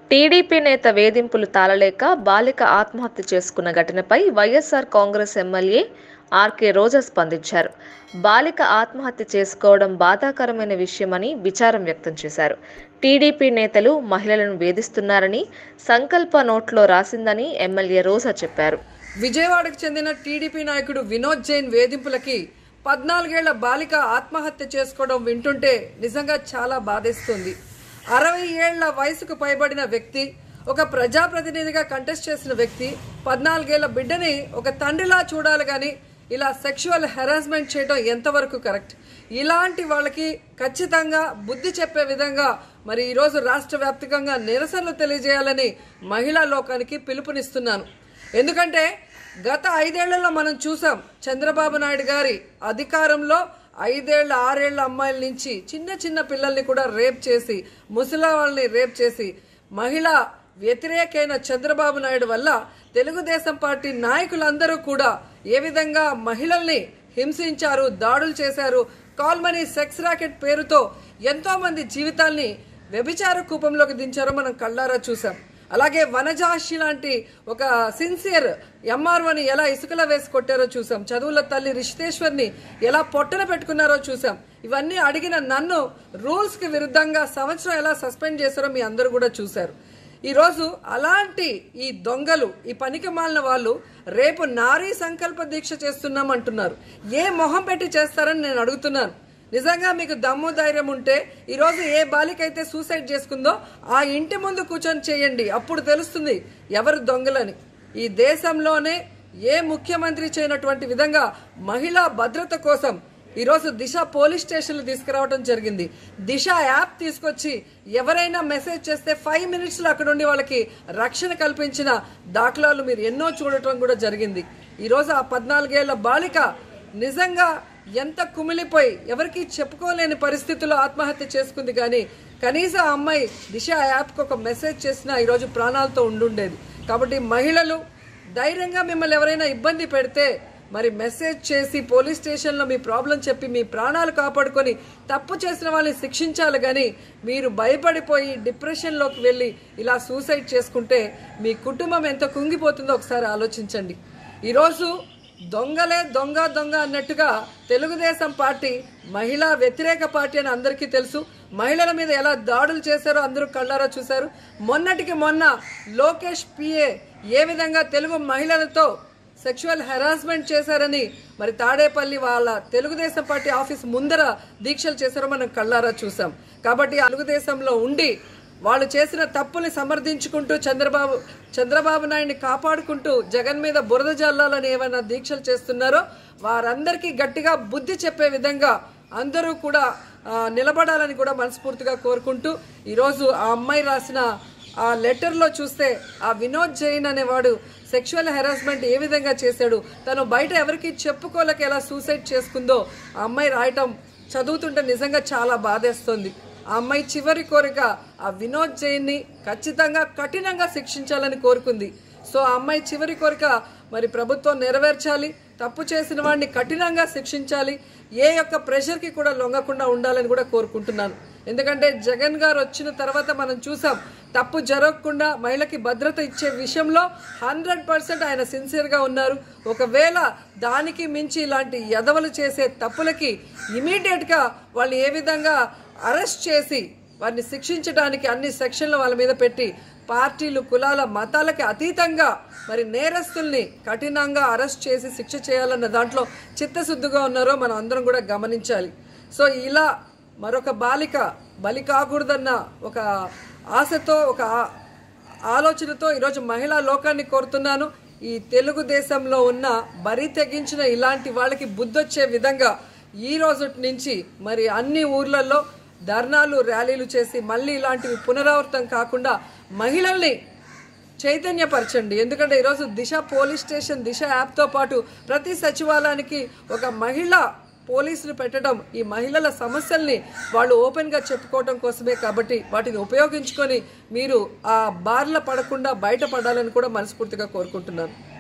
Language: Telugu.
టీడీపీ నేత వేధింపులు తాళలేక బాలిక ఆత్మహత్య చేసుకున్న ఘటనపై YSR Congress MLA RK Roja స్పందించారు బాలిక ఆత్మహత్య చేసుకోవడం బాధాకరమైన విషయమని విచారం వ్యక్తం చేశారు టీడీపీ నేతలు మహిళలను వేధిస్తున్నారని సంకల్ప నోట్లో రాసిందని ఎమ్మెల్యే రోజా చెప్పారు విజయవాడకు చెందిన టీడీపీ నాయకుడు వినోద్ జైన్ వేధింపులకి పద్నాలుగేళ్ల బాలిక ఆత్మహత్య చేసుకోవడం వింటుంటే నిజంగా చాలా బాధేస్తుంది అరవై ఏళ్ల వయసుకు పైబడిన వ్యక్తి ఒక ప్రజాప్రతినిధిగా కంటెస్ట్ చేసిన వ్యక్తి పద్నాలుగేళ్ల బిడ్డని ఒక తండ్రిలా చూడాలి కానీ ఇలా సెక్షువల్ హెరాస్మెంట్ చేయడం ఎంతవరకు కరెక్ట్ ఇలాంటి వాళ్ళకి ఖచ్చితంగా బుద్ధి చెప్పే విధంగా మరి ఈరోజు రాష్ట్ర వ్యాప్తంగా నిరసనలు తెలియజేయాలని మహిళా లోకానికి పిలుపునిస్తున్నాను ఎందుకంటే గత ఐదేళ్లలో మనం చూసాం చంద్రబాబు నాయుడు గారి అధికారంలో ఐదేళ్ల ఆరేళ్ల అమ్మాయిల నుంచి చిన్న చిన్న పిల్లల్ని కూడా రేప్ చేసి ముసలి వాళ్ళని రేప్ చేసి మహిళ వ్యతిరేకైన చంద్రబాబు నాయుడు వల్ల తెలుగుదేశం పార్టీ నాయకులందరూ కూడా ఏ విధంగా మహిళల్ని హింసించారు దాడులు చేశారు కాల్మనీ సెక్స్ రాకెట్ పేరుతో ఎంతో మంది జీవితాల్ని వ్యభిచార కూపంలోకి దించారో మనం కళ్ళారా చూసాం అలాగే వనజాషి లాంటి ఒక సిన్సియర్ ఎంఆర్ఓని ఎలా ఇసుకలో వేసి కొట్టారో చూసాం చదువుల తల్లి రిషితేశ్వర్ని ఎలా పొట్టన పెట్టుకున్నారో చూసాం ఇవన్నీ అడిగిన నన్ను రూల్స్ కి విరుద్ధంగా సంవత్సరం ఎలా సస్పెండ్ చేశారో మీ అందరూ కూడా చూశారు ఈరోజు అలాంటి ఈ దొంగలు ఈ పనికి మాలిన వాళ్ళు రేపు నారీ సంకల్ప దీక్ష చేస్తున్నాం అంటున్నారు ఏ మొహం పెట్టి చేస్తారని నేను అడుగుతున్నాను నిజంగా మీకు దమ్ము ధైర్యం ఉంటే ఈరోజు ఏ బాలిక అయితే సూసైడ్ చేసుకుందో ఆ ఇంటి ముందు కూర్చొని చేయండి అప్పుడు తెలుస్తుంది ఎవరు దొంగలని ఈ దేశంలోనే ఏ ముఖ్యమంత్రి చేయనటువంటి విధంగా మహిళా భద్రత కోసం ఈరోజు దిశ పోలీస్ స్టేషన్లు తీసుకురావడం జరిగింది దిశ యాప్ తీసుకొచ్చి ఎవరైనా మెసేజ్ చేస్తే ఫైవ్ మినిట్స్లో అక్కడ ఉండి వాళ్ళకి రక్షణ కల్పించిన దాఖలాలు మీరు ఎన్నో చూడటం కూడా జరిగింది ఈరోజు ఆ పద్నాలుగేళ్ల బాలిక నిజంగా ఎంత కుమిలిపోయి ఎవరికి చెప్పుకోలేని పరిస్థితుల్లో ఆత్మహత్య చేసుకుంది కానీ కనీసం ఆ అమ్మాయి దిశ యాప్కి ఒక మెసేజ్ చేసినా ఈరోజు ప్రాణాలతో ఉండుండేది కాబట్టి మహిళలు ధైర్యంగా మిమ్మల్ని ఎవరైనా ఇబ్బంది పెడితే మరి మెసేజ్ చేసి పోలీస్ స్టేషన్లో మీ ప్రాబ్లం చెప్పి మీ ప్రాణాలు కాపాడుకొని తప్పు చేసిన వాళ్ళని శిక్షించాలి కానీ మీరు భయపడిపోయి డిప్రెషన్లోకి వెళ్ళి ఇలా సూసైడ్ చేసుకుంటే మీ కుటుంబం ఎంత కుంగిపోతుందో ఒకసారి ఆలోచించండి ఈరోజు దొంగలే దొంగ దొంగ అన్నట్టుగా తెలుగుదేశం పార్టీ మహిళా వ్యతిరేక పార్టీ అని అందరికీ తెలుసు మహిళల మీద ఎలా దాడులు చేశారో అందరూ కళ్ళారా చూశారు మొన్నటికి మొన్న లోకేష్ పిఏ ఏ విధంగా తెలుగు మహిళలతో సెక్షువల్ హెరాస్మెంట్ చేశారని మరి తాడేపల్లి వాళ్ళ తెలుగుదేశం పార్టీ ఆఫీస్ ముందర దీక్షలు చేశారో మనం కళ్ళారా చూసాం కాబట్టి తెలుగుదేశంలో ఉండి వాళ్ళు చేసిన తప్పుల్ని సమర్థించుకుంటూ చంద్రబాబు చంద్రబాబు నాయుడిని కాపాడుకుంటూ జగన్ మీద బురద జల్లాలని ఏమైనా దీక్షలు చేస్తున్నారో వారందరికీ గట్టిగా బుద్ధి చెప్పే విధంగా అందరూ కూడా ఆ, నిలబడాలని కూడా మనస్ఫూర్తిగా కోరుకుంటూ ఈరోజు ఆ అమ్మాయి రాసిన ఆ లెటర్లో చూస్తే ఆ వినోద్ జైన్ అనేవాడు సెక్షువల్ హెరాస్మెంట్ ఏ విధంగా చేశాడు తను బయట ఎవరికి చెప్పుకోలేక ఎలా సూసైడ్ చేసుకుందో ఆ అమ్మాయి రాయటం చదువుతుంటే నిజంగా చాలా బాధేస్తుంది ఆ అమ్మాయి చివరి కోరిక ఆ వినోద్ జైన్ని ఖచ్చితంగా కఠినంగా శిక్షించాలని కోరుకుంది సో ఆ అమ్మాయి చివరి కోరిక మరి ప్రభుత్వం నెరవేర్చాలి తప్పు చేసిన వాడిని కఠినంగా శిక్షించాలి ఏ యొక్క ప్రెషర్కి కూడా లొంగకుండా ఉండాలని కూడా కోరుకుంటున్నాను ఎందుకంటే జగన్ గారు వచ్చిన తర్వాత మనం చూసాం తప్పు జరగకుండా మహిళకి భద్రత ఇచ్చే విషయంలో హండ్రెడ్ పర్సెంట్ ఆయన సిన్సియర్గా ఉన్నారు ఒకవేళ దానికి మించి ఇలాంటి ఎదవలు చేసే తప్పులకి ఇమీడియట్గా వాళ్ళు ఏ విధంగా అరెస్ట్ చేసి వారిని శిక్షించడానికి అన్ని సెక్షన్లు వాళ్ళ మీద పెట్టి పార్టీలు కులాల మతాలకి అతీతంగా మరి నేరస్తుల్ని కఠినంగా అరెస్ట్ చేసి శిక్ష చేయాలన్న దాంట్లో చిత్తశుద్ధిగా ఉన్నారో మనం అందరం కూడా గమనించాలి సో ఇలా మరొక బాలిక బలి కాకూడదన్న ఒక ఆశతో ఒక ఆ- ఆలోచనతో ఈరోజు మహిళా లోకాన్ని కోరుతున్నాను ఈ తెలుగుదేశంలో ఉన్న బరి తెగించిన ఇలాంటి వాళ్ళకి బుద్ధొచ్చే విధంగా ఈ రోజు నుంచి మరి అన్ని ఊర్లలో ధర్నాలు ర్యాలీలు చేసి మళ్ళీ ఇలాంటివి పునరావృతం కాకుండా మహిళల్ని చైతన్యపరచండి ఎందుకంటే ఈరోజు దిశ పోలీస్ స్టేషన్ దిశ యాప్తో పాటు ప్రతి సచివాలయానికి ఒక మహిళ పోలీసులు పెట్టడం ఈ మహిళల సమస్యల్ని వాళ్ళు ఓపెన్గా చెప్పుకోవడం కోసమే కాబట్టి వాటిని ఉపయోగించుకొని మీరు ఆ బార్ల పడకుండా బయటపడాలని కూడా మనస్ఫూర్తిగా కోరుకుంటున్నాను